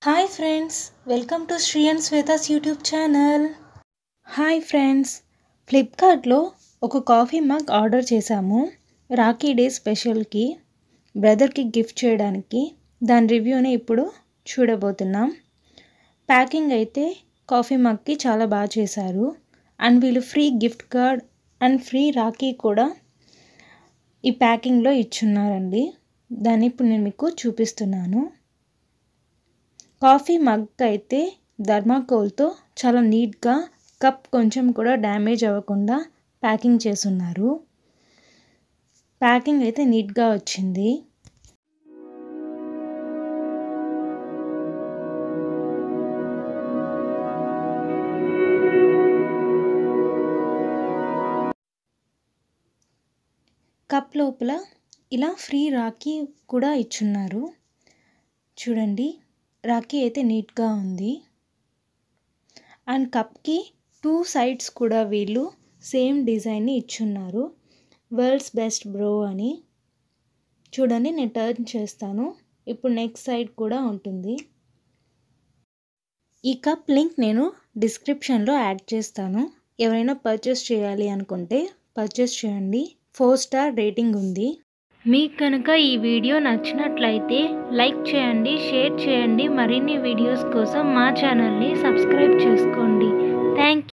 hi friends welcome to Sri and Shweta's YouTube channel hi friends ఫ్లిప్కార్ట్లో ఒక coffee mug order చేశాము Rakhi day స్పెషల్కి బ్రదర్కి gift చేయడానికి దాని రివ్యూని ఇప్పుడు చూడబోతున్నాం ప్యాకింగ్ అయితే కాఫీ మగ్కి చాలా బాగా చేశారు అండ్ వీళ్ళు free gift card and free rakhi కూడా ఈ ప్యాకింగ్లో ఇచ్చున్నారండి దాన్ని ఇప్పుడు నేను మీకు చూపిస్తున్నాను కాఫీ మగ్ అయితే ధర్మాకోల్తో చాలా నీట్గా కప్ కొంచెం కూడా డ్యామేజ్ అవ్వకుండా ప్యాకింగ్ చేసున్నారు ప్యాకింగ్ అయితే నీట్గా వచ్చింది కప్ లోపల ఇలా ఫ్రీ రాఖీ కూడా ఇచ్చున్నారు చూడండి రాఖీ అయితే నీట్గా ఉంది అండ్ కప్కి టూ సైడ్స్ కూడా వీళ్ళు సేమ్ డిజైన్ని ఇచ్చున్నారు వరల్డ్స్ బెస్ట్ బ్రో అని చూడండి నేను టర్న్ చేస్తాను ఇప్పుడు నెక్స్ట్ సైడ్ కూడా ఉంటుంది ఈ కప్ లింక్ నేను డిస్క్రిప్షన్లో యాడ్ చేస్తాను ఎవరైనా పర్చేస్ చేయాలి అనుకుంటే పర్చేస్ చేయండి ఫోర్ స్టార్ రేటింగ్ ఉంది మీకు కనుక ఈ వీడియో నచ్చినట్లయితే లైక్ చేయండి షేర్ చేయండి మరిన్ని వీడియోస్ కోసం మా ఛానల్ని సబ్స్క్రైబ్ చేసుకోండి థ్యాంక్